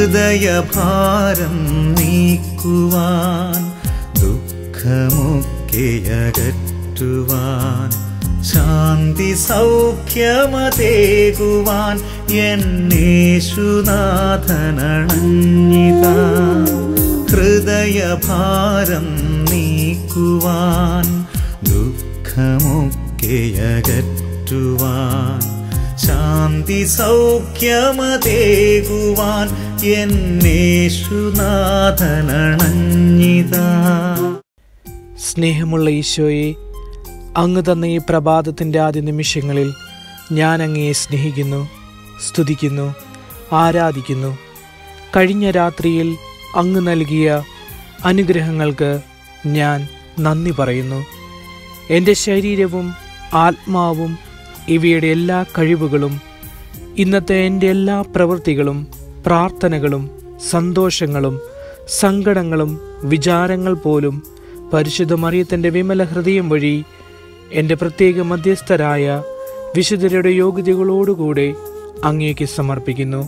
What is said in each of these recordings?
ഹൃദയഭാരം നീക്കുവാൻ ദുഃഖമൊക്കെ അകറ്റുവാൻ ശാന്തി സൗഖ്യമതേകുവാൻ എന്നേശുനാഥനണഞ്ഞിത ഹൃദയഭാരം നീക്കുവാൻ ദുഃഖമൊക്കെ അകറ്റുവാൻ ശാന്തി സൗഖ്യമതേകുവാൻ എന്നേശുനാഥനണഞ്ഞിത സ്നേഹമുള്ള ഈശോയെ അങ്ങ് തന്ന ഈ പ്രഭാതത്തിൻ്റെ ആദ്യ നിമിഷങ്ങളിൽ ഞാൻ അങ്ങയെ സ്നേഹിക്കുന്നു സ്തുതിക്കുന്നു ആരാധിക്കുന്നു കഴിഞ്ഞ രാത്രിയിൽ അങ്ങ് നൽകിയ അനുഗ്രഹങ്ങൾക്ക് ഞാൻ നന്ദി പറയുന്നു എൻ്റെ ശരീരവും ആത്മാവും ഇവയുടെ എല്ലാ കഴിവുകളും ഇന്നത്തെ എൻ്റെ എല്ലാ പ്രവൃത്തികളും പ്രാർത്ഥനകളും സന്തോഷങ്ങളും സങ്കടങ്ങളും വിചാരങ്ങൾ പോലും പരിശുദ്ധ മറിയത്തിൻ്റെ വിമല ഹൃദയം വഴി എൻ്റെ പ്രത്യേക മധ്യസ്ഥരായ വിശുദ്ധരുടെ യോഗ്യതകളോടുകൂടെ അങ്ങേക്ക് സമർപ്പിക്കുന്നു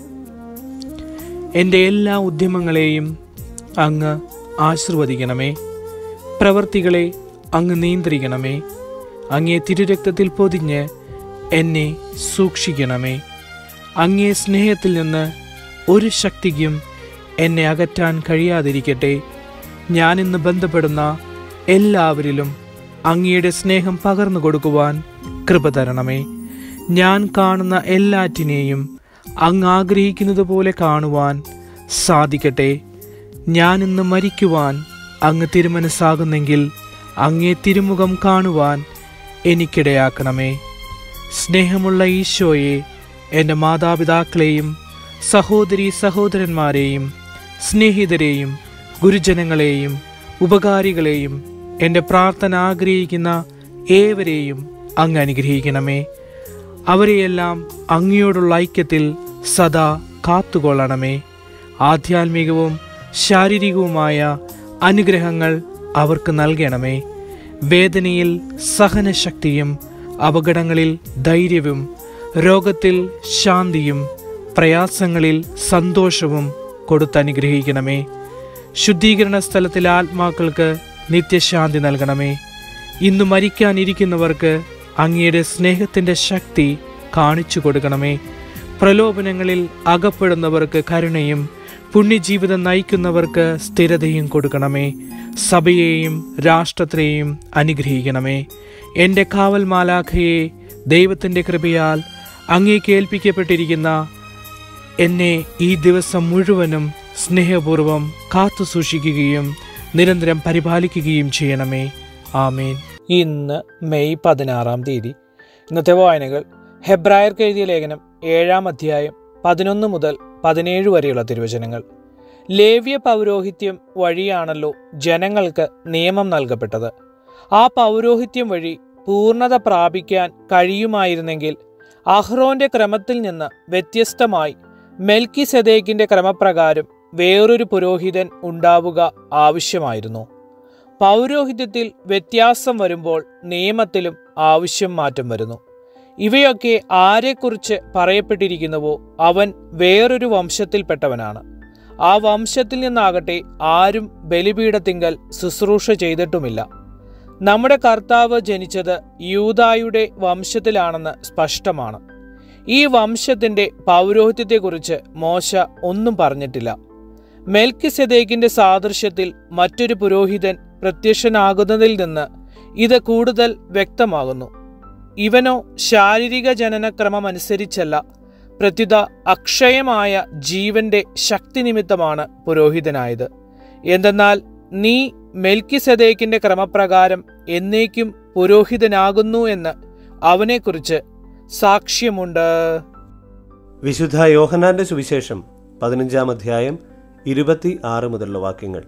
എൻ്റെ എല്ലാ ഉദ്യമങ്ങളെയും അങ്ങ് ആശീർവദിക്കണമേ പ്രവർത്തികളെ അങ്ങ് നിയന്ത്രിക്കണമേ അങ്ങേ തിരുരക്തത്തിൽ പൊതിഞ്ഞ് എന്നെ സൂക്ഷിക്കണമേ അങ്ങേ സ്നേഹത്തിൽ നിന്ന് ഒരു ശക്തിക്കും എന്നെ അകറ്റാൻ കഴിയാതിരിക്കട്ടെ ഞാനിന്ന് ബന്ധപ്പെടുന്ന എല്ലാവരിലും അങ്ങയുടെ സ്നേഹം പകർന്നു കൊടുക്കുവാൻ കൃപ തരണമേ ഞാൻ കാണുന്ന എല്ലാറ്റിനെയും അങ്ങ് ആഗ്രഹിക്കുന്നത് പോലെ കാണുവാൻ സാധിക്കട്ടെ ഞാനിന്ന് മരിക്കുവാൻ അങ്ങ് തിരുമനസ്സാകുന്നെങ്കിൽ അങ്ങേ തിരുമുഖം കാണുവാൻ എനിക്കിടയാക്കണമേ സ്നേഹമുള്ള ഈശോയെ എൻ്റെ മാതാപിതാക്കളെയും സഹോദരി സഹോദരന്മാരെയും സ്നേഹിതരെയും ഗുരുജനങ്ങളെയും ഉപകാരികളെയും എൻ്റെ പ്രാർത്ഥന ആഗ്രഹിക്കുന്ന ഏവരെയും അങ്ങ് അനുഗ്രഹിക്കണമേ അവരെയെല്ലാം അങ്ങയോടുള്ള ഐക്യത്തിൽ സദാ കാത്തുകൊള്ളണമേ ആധ്യാത്മികവും ശാരീരികവുമായ അനുഗ്രഹങ്ങൾ അവർക്ക് നൽകണമേ വേദനയിൽ സഹനശക്തിയും അപകടങ്ങളിൽ ധൈര്യവും രോഗത്തിൽ ശാന്തിയും പ്രയാസങ്ങളിൽ സന്തോഷവും കൊടുത്തനുഗ്രഹിക്കണമേ ശുദ്ധീകരണ സ്ഥലത്തിലെ ആത്മാക്കൾക്ക് നിത്യശാന്തി നൽകണമേ ഇന്ന് മരിക്കാനിരിക്കുന്നവർക്ക് അങ്ങയുടെ സ്നേഹത്തിൻ്റെ ശക്തി കാണിച്ചു കൊടുക്കണമേ പ്രലോഭനങ്ങളിൽ അകപ്പെടുന്നവർക്ക് കരുണയും പുണ്യജീവിതം നയിക്കുന്നവർക്ക് സ്ഥിരതയും കൊടുക്കണമേ സഭയെയും രാഷ്ട്രത്തെയും അനുഗ്രഹിക്കണമേ എൻ്റെ കാവൽ മാലാഖയെ ദൈവത്തിൻ്റെ കൃപയാൽ അങ്ങേക്ക് ഏൽപ്പിക്കപ്പെട്ടിരിക്കുന്ന എന്നെ ഈ ദിവസം മുഴുവനും സ്നേഹപൂർവം കാത്തു സൂക്ഷിക്കുകയും നിരന്തരം പരിപാലിക്കുകയും ചെയ്യണമേ ആമേൻ ഇന്ന് മെയ് പതിനാറാം തീയതി ഇന്നത്തെ വായനകൾ ഹെബ്രായർക്ക് എഴുതിയ ലേഖനം ഏഴാം അധ്യായം പതിനൊന്ന് മുതൽ പതിനേഴ് വരെയുള്ള തിരുവചനങ്ങൾ ലേവ്യ പൗരോഹിത്യം വഴിയാണല്ലോ ജനങ്ങൾക്ക് നിയമം നൽകപ്പെട്ടത് ആ പൗരോഹിത്യം വഴി പൂർണ്ണത പ്രാപിക്കാൻ കഴിയുമായിരുന്നെങ്കിൽ അഹ്റോന്റെ ക്രമത്തിൽ നിന്ന് വ്യത്യസ്തമായി മെൽക്കി സെദേക്കിന്റെ ക്രമപ്രകാരം വേറൊരു പുരോഹിതൻ ഉണ്ടാവുക ആവശ്യമായിരുന്നു പൗരോഹിത്യത്തിൽ വ്യത്യാസം വരുമ്പോൾ നിയമത്തിലും ആവശ്യം മാറ്റം വരുന്നു ഇവയൊക്കെ ആരെക്കുറിച്ച് പറയപ്പെട്ടിരിക്കുന്നുവോ അവൻ വേറൊരു വംശത്തിൽപ്പെട്ടവനാണ് ആ വംശത്തിൽ നിന്നാകട്ടെ ആരും ബലിപീഠത്തിങ്കൽ ശുശ്രൂഷ ചെയ്തിട്ടുമില്ല നമ്മുടെ കർത്താവ് ജനിച്ചത് യൂതായുടെ വംശത്തിലാണെന്ന് സ്പഷ്ടമാണ് ഈ വംശത്തിന്റെ പൗരോഹിത്യത്തെക്കുറിച്ച് മോശ ഒന്നും പറഞ്ഞിട്ടില്ല മെൽക്കി സെദേക്കിന്റെ സാദൃശ്യത്തിൽ മറ്റൊരു പുരോഹിതൻ പ്രത്യക്ഷനാകുന്നതിൽ നിന്ന് ഇത് കൂടുതൽ വ്യക്തമാകുന്നു ഇവനോ ശാരീരിക ജനനക്രമമനുസരിച്ചല്ല പ്രത്യുത അക്ഷയമായ ജീവന്റെ ശക്തി നിമിത്തമാണ് പുരോഹിതനായത് എന്തെന്നാൽ നീ മെൽക്കി സെദേക്കിന്റെ ക്രമപ്രകാരം എന്നേക്കും പുരോഹിതനാകുന്നു എന്ന് അവനെക്കുറിച്ച് സാക്ഷ്യമുണ്ട് വിശുദ്ധ യോഹനാന്റെ സുവിശേഷം പതിനഞ്ചാം അധ്യായം ഇരുപത്തി ആറ് മുതലുള്ള വാക്യങ്ങൾ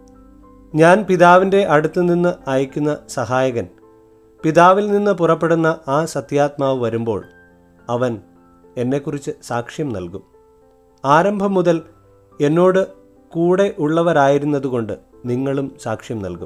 ഞാൻ പിതാവിൻ്റെ അടുത്തു നിന്ന് അയക്കുന്ന സഹായകൻ പിതാവിൽ നിന്ന് പുറപ്പെടുന്ന ആ സത്യാത്മാവ് വരുമ്പോൾ അവൻ എന്നെക്കുറിച്ച് സാക്ഷ്യം നൽകും ആരംഭം മുതൽ എന്നോട് കൂടെ ഉള്ളവരായിരുന്നതുകൊണ്ട് നിങ്ങളും സാക്ഷ്യം നൽകും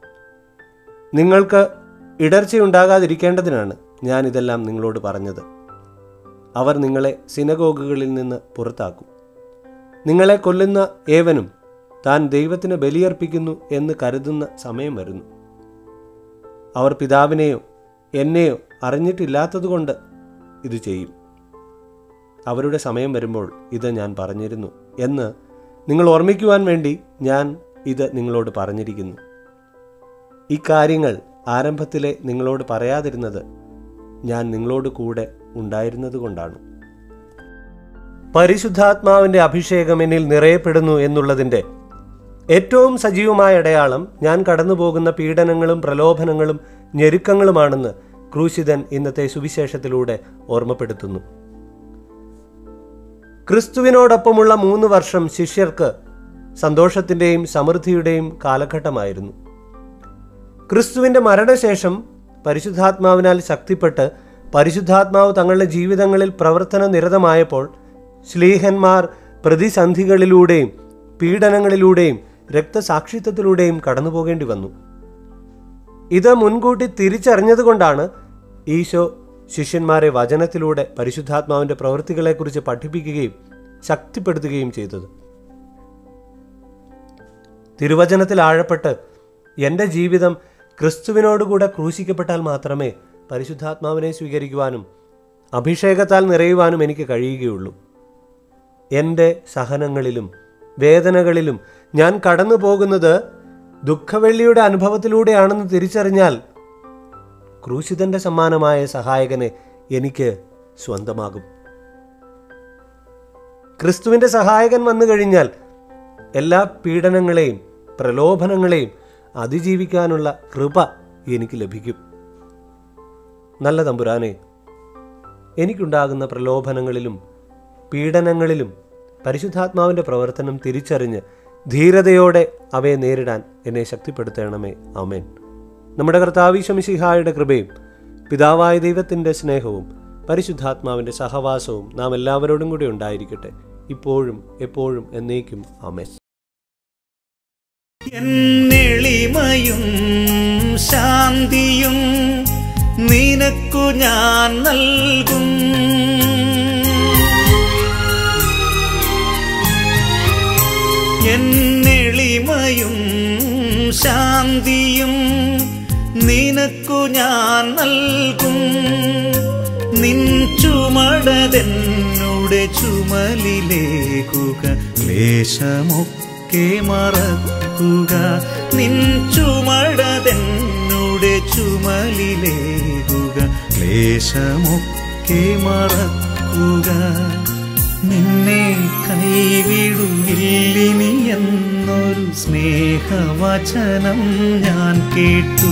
നിങ്ങൾക്ക് ഇടർച്ചയുണ്ടാകാതിരിക്കേണ്ടതിനാണ് ഞാനിതെല്ലാം നിങ്ങളോട് പറഞ്ഞത് അവർ നിങ്ങളെ സിനഗോഗുകളിൽ നിന്ന് പുറത്താക്കും നിങ്ങളെ കൊല്ലുന്ന ഏവനും താൻ ദൈവത്തിന് ബലിയർപ്പിക്കുന്നു എന്ന് കരുതുന്ന സമയം വരുന്നു അവർ പിതാവിനെയോ എന്നെയോ അറിഞ്ഞിട്ടില്ലാത്തതുകൊണ്ട് ഇത് ചെയ്യും അവരുടെ സമയം വരുമ്പോൾ ഇത് ഞാൻ പറഞ്ഞിരുന്നു എന്ന് നിങ്ങൾ ഓർമ്മിക്കുവാൻ വേണ്ടി ഞാൻ ഇത് നിങ്ങളോട് പറഞ്ഞിരിക്കുന്നു ഇക്കാര്യങ്ങൾ ആരംഭത്തിലെ നിങ്ങളോട് പറയാതിരുന്നത് ഞാൻ നിങ്ങളോട് കൂടെ ഉണ്ടായിരുന്നത് കൊണ്ടാണ് പരിശുദ്ധാത്മാവിൻ്റെ അഭിഷേകം എന്നിൽ നിറയപ്പെടുന്നു എന്നുള്ളതിൻ്റെ ഏറ്റവും സജീവമായ അടയാളം ഞാൻ കടന്നുപോകുന്ന പീഡനങ്ങളും പ്രലോഭനങ്ങളും ഞെരുക്കങ്ങളുമാണെന്ന് ക്രൂശിതൻ ഇന്നത്തെ സുവിശേഷത്തിലൂടെ ഓർമ്മപ്പെടുത്തുന്നു ക്രിസ്തുവിനോടൊപ്പമുള്ള മൂന്ന് വർഷം ശിഷ്യർക്ക് സന്തോഷത്തിൻ്റെയും സമൃദ്ധിയുടെയും കാലഘട്ടമായിരുന്നു ക്രിസ്തുവിൻ്റെ മരണശേഷം പരിശുദ്ധാത്മാവിനാൽ ശക്തിപ്പെട്ട് പരിശുദ്ധാത്മാവ് തങ്ങളുടെ ജീവിതങ്ങളിൽ പ്രവർത്തന നിരതമായപ്പോൾ ശ്ലീഹന്മാർ പ്രതിസന്ധികളിലൂടെയും പീഡനങ്ങളിലൂടെയും രക്തസാക്ഷിത്വത്തിലൂടെയും കടന്നു പോകേണ്ടി വന്നു ഇത് മുൻകൂട്ടി തിരിച്ചറിഞ്ഞതുകൊണ്ടാണ് ഈശോ ശിഷ്യന്മാരെ വചനത്തിലൂടെ പരിശുദ്ധാത്മാവിൻ്റെ പ്രവൃത്തികളെക്കുറിച്ച് പഠിപ്പിക്കുകയും ശക്തിപ്പെടുത്തുകയും ചെയ്തത് തിരുവചനത്തിൽ ആഴപ്പെട്ട് എൻ്റെ ജീവിതം ക്രിസ്തുവിനോടുകൂടെ ക്രൂശിക്കപ്പെട്ടാൽ മാത്രമേ പരിശുദ്ധാത്മാവിനെ സ്വീകരിക്കുവാനും അഭിഷേകത്താൽ നിറയുവാനും എനിക്ക് കഴിയുകയുള്ളൂ എൻ്റെ സഹനങ്ങളിലും വേദനകളിലും ഞാൻ കടന്നു പോകുന്നത് ദുഃഖവെള്ളിയുടെ അനുഭവത്തിലൂടെയാണെന്ന് തിരിച്ചറിഞ്ഞാൽ ക്രൂശിതന്റെ സമ്മാനമായ സഹായകനെ എനിക്ക് സ്വന്തമാകും ക്രിസ്തുവിന്റെ സഹായകൻ വന്നു കഴിഞ്ഞാൽ എല്ലാ പീഡനങ്ങളെയും പ്രലോഭനങ്ങളെയും അതിജീവിക്കാനുള്ള കൃപ എനിക്ക് ലഭിക്കും നല്ല തമ്പുരാനെ എനിക്കുണ്ടാകുന്ന പ്രലോഭനങ്ങളിലും പീഡനങ്ങളിലും പരിശുദ്ധാത്മാവിൻ്റെ പ്രവർത്തനം തിരിച്ചറിഞ്ഞ് ധീരതയോടെ അവയെ നേരിടാൻ എന്നെ ശക്തിപ്പെടുത്തണമേ ആമേൻ നമ്മുടെ കർത്താവിശമിഷിഹായുടെ കൃപയും പിതാവായ ദൈവത്തിൻ്റെ സ്നേഹവും പരിശുദ്ധാത്മാവിൻ്റെ സഹവാസവും നാം എല്ലാവരോടും കൂടി ഉണ്ടായിരിക്കട്ടെ ഇപ്പോഴും എപ്പോഴും എന്നേക്കും ആമേൻ എന്നെളിമയും ശാന്തിയും നിനക്കു ഞാൻ നൽകും എന്നെളിമയും ശാന്തിയും നിനക്കു ഞാൻ നൽകും നിൻ ചുമടതെന്നുടെ ചുമലിലേക്കുക ക്ലേശമൊക്കെ മറക്കുക നിൻ ചുമടതെന്നുടെ ചുമലിലേക്കുക ക്ലേശമൊക്കെ മറക്കുക നിന്നെ കൈവിടുകില്ലിനി എന്നൊരു സ്നേഹവചനം ഞാൻ കേട്ടു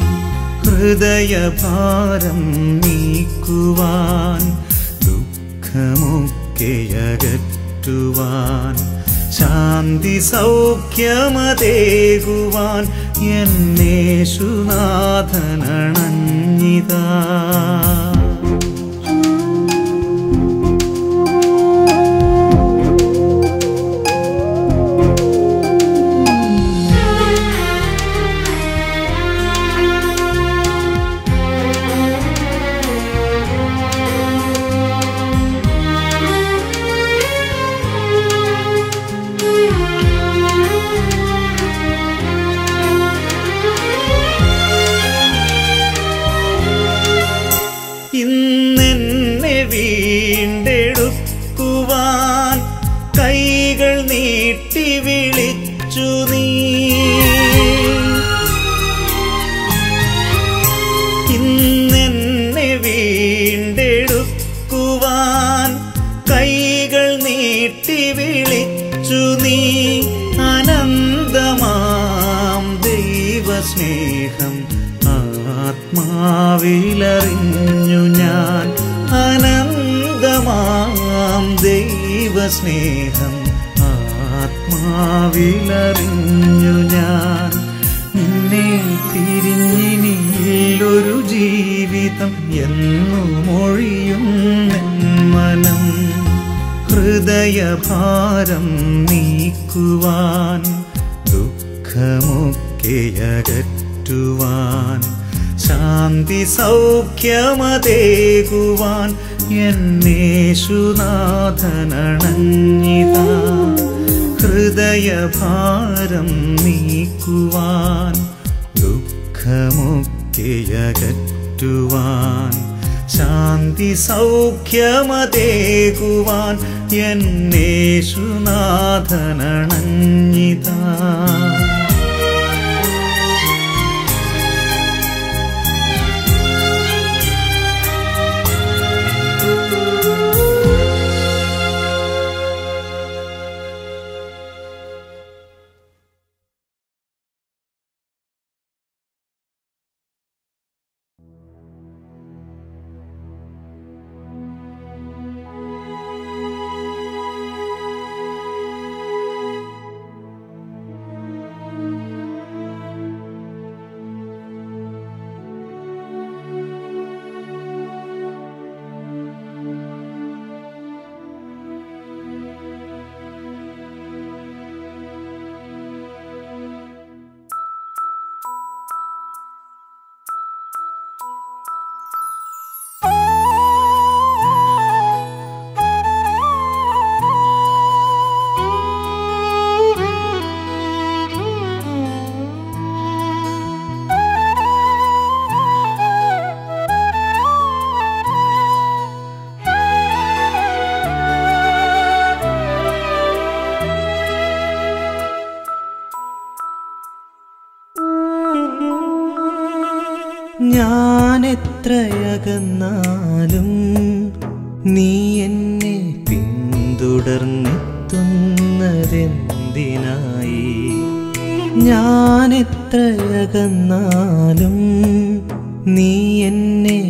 ഹൃദയഭാരം നീക്കുവാൻ ദുഃഖമൊക്കെ അകറ്റുവാൻ ശാന്തി സൗഖ്യമതേകുവാൻ എന്നേശുനാഥനണഞ്ഞിതാ ഇന്നെന്നെ വീണ്ടെടുക്കുവാൻ കൈകൾ നീട്ടി വിളിച്ചു നീ ഇന്നെന്നെ വീണ്ടെടുക്കുവാൻ കൈകൾ നീട്ടി വിളിച്ചു നീ അനന്തമാം ദൈവസ്നേഹം ആത്മാവിലറിഞ്ഞു ഞാൻ അനന്തമാം ദൈവസ്നേഹം ആത്മാവിലറിഞ്ഞു ഞാൻ നിന്നെ തിരിഞ്ഞിനിയില്ലൊരു ജീവിതം എന്നു മൊഴിയും മനം ഹൃദയഭാരം നീക്കുവാൻ ദുഃഖമൊക്കെ അകറ്റുവാൻ ശാന്തി സൗഖ്യമതേകുവാൻ എന്നേശുനാഥനണഞ്ഞിതാ ഹൃദയഭാരം നീക്കുവാൻ ദുഃഖമൊക്കെയകറ്റുവാൻ ശാന്തി സൗഖ്യമതേകുവാൻ എന്നേശുനാഥനണഞ്ഞിതാ ഞാൻ എത്രയകന്നാലും നീ എന്നെ പിന്തുടർന്നെത്തുന്നതെന്തിനായി ഞാൻ എത്രയകന്നാലും നീ എന്നെ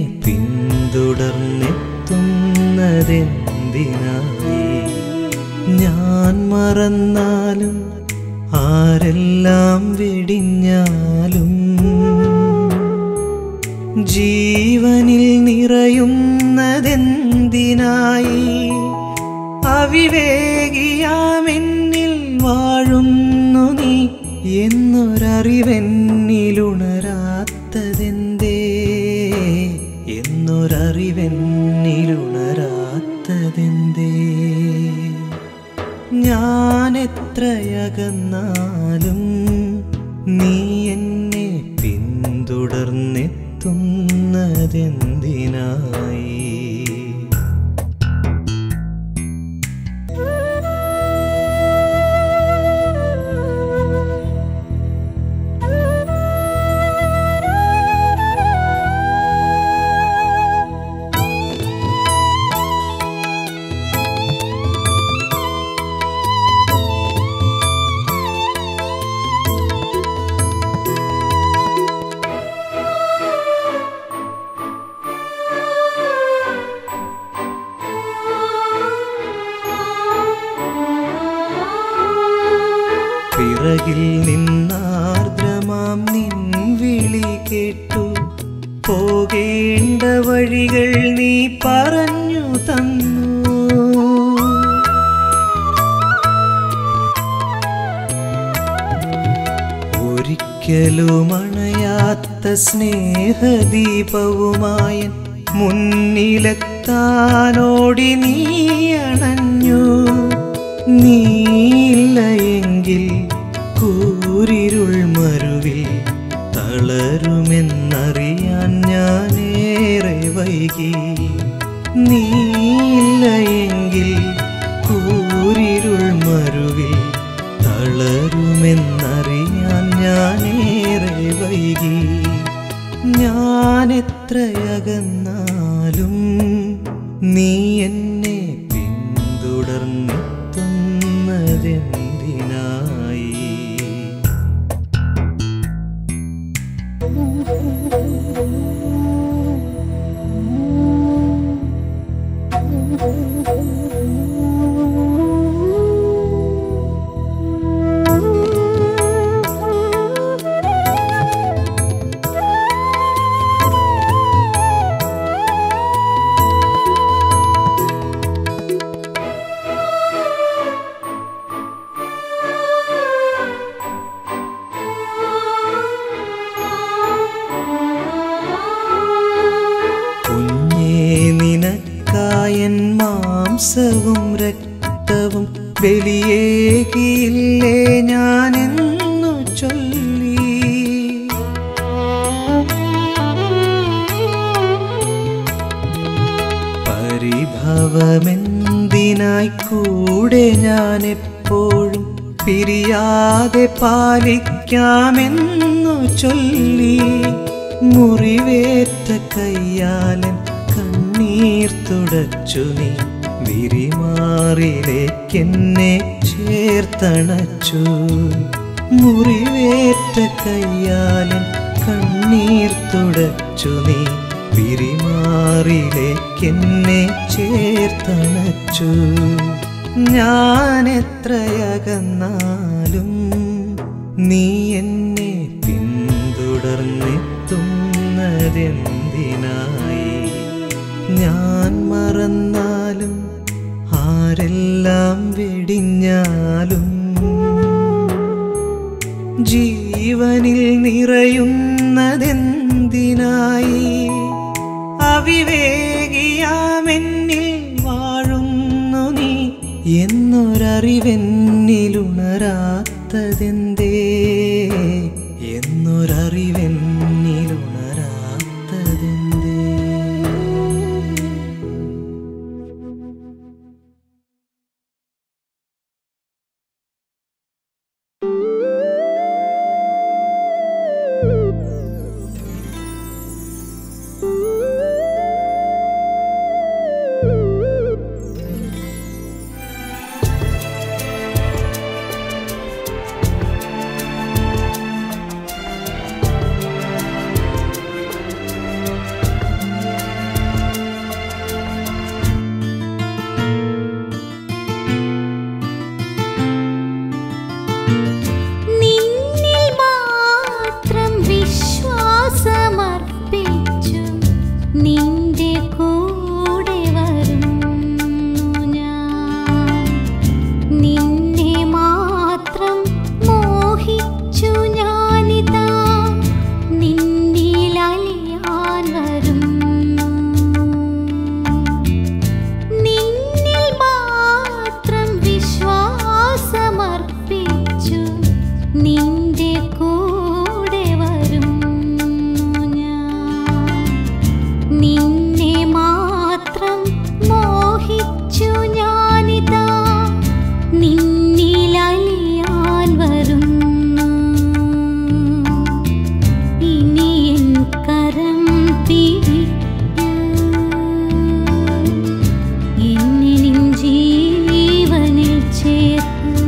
പിന്തുടർന്നെത്തുന്നതെന്തിനായി ഞാൻ മറന്നാലും ആരെല്ലാം വെടിഞ്ഞാലും ജീവനിൽ നിറയുന്നതെന്തിനായി അവിവേകിയാമെന്നിൽ വാഴുന്നു നീ എന്നൊരറിവെന്നിലുണരാത്തതെന്തേ എന്നൊരറിവെന്നിലുണരാത്തതെന്തേ ഞാൻ എത്രയകന്നാലും നീ എന്നെ പിന്തുടർന്നെത്തുന്നതെന്തിനായി പിറകിൽ നിന്നാർദ്രമാം നിൻ വിളി കേട്ടു പോകേണ്ട വഴികൾ നീ പറഞ്ഞു തന്നു ഒരിക്കലും അണയാത്ത സ്നേഹദീപവുമായ മുന്നിലെത്താനോടി നീ അണഞ്ഞു നീയില്ലയെങ്കിൽ കൂരിരുൾ മരുവിൽ തളരുമെന്നറിയാൻ ഞാനേറെ വൈകി നീയില്ലയെങ്കിൽ കൂരിരുൾ മരുവിൽ തളരുമെന്നറിയാൻ ഞാനേറെ വൈകി ഞാൻ എത്രയകന്നാലും നീ എന്നെ പിന്തുടർന്നെത്തുന്നതെന്തിനായി മാംസവും രക്തവും ബലിയേകിയില്ലേ ഞാനെന്നു ചൊല്ലി പരിഭവമെന്തിനായി കൂടെ ഞാൻ എപ്പോഴും പിരിയാതെ പാലിക്കാമെന്നു ചൊല്ലി മുറിവേറ്റ കയ്യാലൻ കണ്ണീർ തുടച്ചു നീ വിരിമാറിലേക്കെന്നെ ചേർത്തണച്ചു മുറിവേറ്റ കയ്യാലൻ കണ്ണീർ തുടച്ചു നീ പിരിമാറിലേക്കെന്നെ ചേർത്തണച്ചു ഞാൻ എത്രയകന്നാലും നീ എന്നെ പിന്തുടർന്നെത്തുന്നതെന്തിനായി ഞാൻ മറന്നാലും ആരെല്ലാം വെടിഞ്ഞാലും ജീവനിൽ നിറയുന്നതെന്തിനായി അവിവേകിയാമെന്നിൽ വാഴുന്നു നീ എന്നൊരറിവെന്നിലുണരാത്തതെന്തേ എന്നൊരറിവെന്നിലുണരാത്തതെന്തേ നിന്നിൽ മാത്രം വിശ്വാസമർപ്പിച്ചു നിന്റെ കൂടെ വരുന്നു ഞാൻ നിന്നെ മാത്രം മോഹിച്ചു ഞാനിതാ നിന്നിൽ അലിയാൻ വരുന്നു നിന്നിൽ മാത്രം വിശ്വാസമർപ്പിച്ചു നിന്റെ കൂടെ വരുന്നു ഞാൻ നിന്നെ മാത്രം മോഹിച്ചു ഞാനിതാ നിന്നിൽ അലിയാൻ വരുന്നു ഇനി എൻ കരം പിടിക്കൂ എന്നെ നിൻ ജീവനിൽ ചേർക്കൂ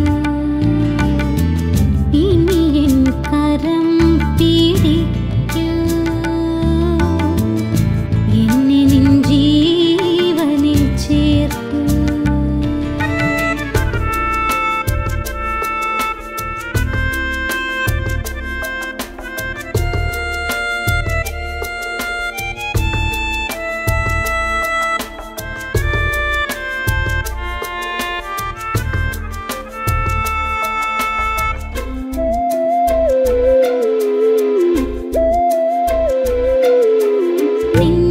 ഇനി എൻ കരം പിടിക്കൂ എന്നെ നിൻ ജീവനിൽ ചേർക്കൂ നിൻ